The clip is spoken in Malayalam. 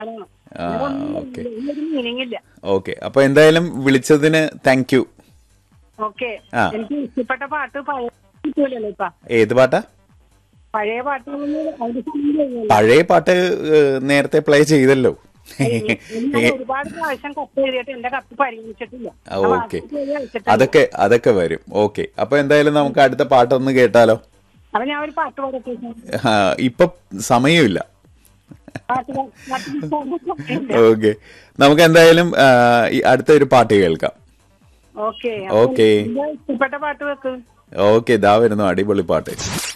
അതാണ്. ആ, വേറൊന്നും ഓക്കേ. ഇല്ല. ഇതിനൊരു മീനിങ് ഇല്ല ഓക്കെ അപ്പൊ എന്തായാലും വിളിച്ചതിന് താങ്ക് യു ഓക്കെ ആ. എനിക്ക് ഇഷ്ടപ്പെട്ട പാട്ട് പഴയ കിട്ടൂലല്ലോ ഇപ്പൊ ഏത് പാട്ടാ പഴയ പാട്ടുകളിൽ അതിന്റെ സമയം കഴിഞ്ഞല്ലോ. പഴയ പാട്ട് ഏഹ്, നേരത്തെ പ്ലേ ചെയ്തല്ലോ ഞാൻ ഒരുപാട് പ്രാവശ്യം കത്ത് എഴുതിയിട്ട് എന്റെ കത്ത് പരിഗണിച്ചിട്ടില്ല ആ, അപ്പൊ ഓക്കെ അത് എഴുതി അയച്ചിട്ടുണ്ട്. അതൊക്കെ അതൊക്കെ വരും ഓക്കെ അപ്പൊ എന്തായാലും നമുക്ക് അടുത്ത പാട്ടൊന്ന് കേട്ടാലോ അപ്പൊ ഞാൻ ഒരു പാട്ട് പാടട്ടെ സാർ? ആ, ഇപ്പൊ സമയമില്ല പാട്ട് പാ- പാട്ട് പാടാൻ ഓക്കെ നമുക്ക് എന്തായാലും ആ, ഈ അടുത്ത ഒരു പാട്ട് കേൾക്കാം ഓക്കെ ഓക്കേ. ഇഷ്ടപ്പെട്ട പാട്ട് വെക്ക് ഓക്കെ ഇതാ വരുന്നു അടിപൊളി പാട്ട്